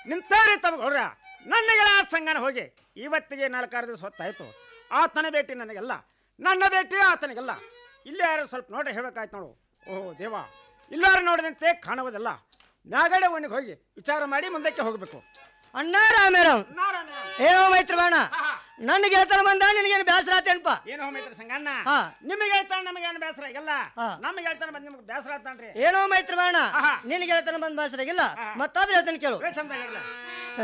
ನಿಂತಾರಿ ತಮಗೆ ಹೊರ ನನ್ನ ಗೆಳೆಯ ಸಂಗನ ಹೋಗಿ ಇವತ್ತಿಗೆ ನಾಲ್ಕಾರು ದಿವಸ ಹೊತ್ತಾಯ್ತು ಆತನ ಭೇಟಿ ನನಗೆಲ್ಲ ನನ್ನ ಭೇಟಿ ಆತನಿಗೆಲ್ಲ ಇಲ್ಲೇ ಯಾರು ಸ್ವಲ್ಪ ನೋಡಿ ಹೇಳ್ಬೇಕಾಯ್ತು ನೋಡು ಓಹೋ ದೇವ ಇಲ್ಲಾರು ನೋಡಿದಂತೆ ಕಾಣುವುದಲ್ಲ ಮ್ಯಾಗಡೆ ಒಣಗಿ ಹೋಗಿ ವಿಚಾರ ಮಾಡಿ ಮುಂದಕ್ಕೆ ಹೋಗಬೇಕು ಅಣ್ಣ ರಾಮೇರಾಮ್ ಏನೋ ಮೈತ್ರ ಬಾಣ ನನ್ನ ಗೆಳತನ ಬಂದ ನಿನಗೇನು ಬೇಸರ ಆತೇನಪ್ಪ ಏನು ಹೋಮೈತ್ರ ಸಂಗಣ್ಣ ಹಾ. ನಿಮಗೆ ಹೇಳ್ತಾನೆ ನಮಗೆ ಏನು ಬೇಸರ ಆಗಿಲ್ಲ ಹಾ. ನಮಗೆ ಹೇಳ್ತಾನೆ ಬಂದು ನಿಮ್ಗೆ ಬೇಸರ ಆಗ್ತಾನ್ರಿ ಏನೋ ಮೈತ್ರ ಬಾಣ ಆಹಾ. ನಿನ್ನ ಗೆಳತನ ಬಂದ ಬೇಸರ ಆಗಿಲ್ಲ ಮತ್ತಾದ್ರೆ ಹೇಳ್ತಾನೆ ಕೇಳು ಚಂದ ಹೇಳ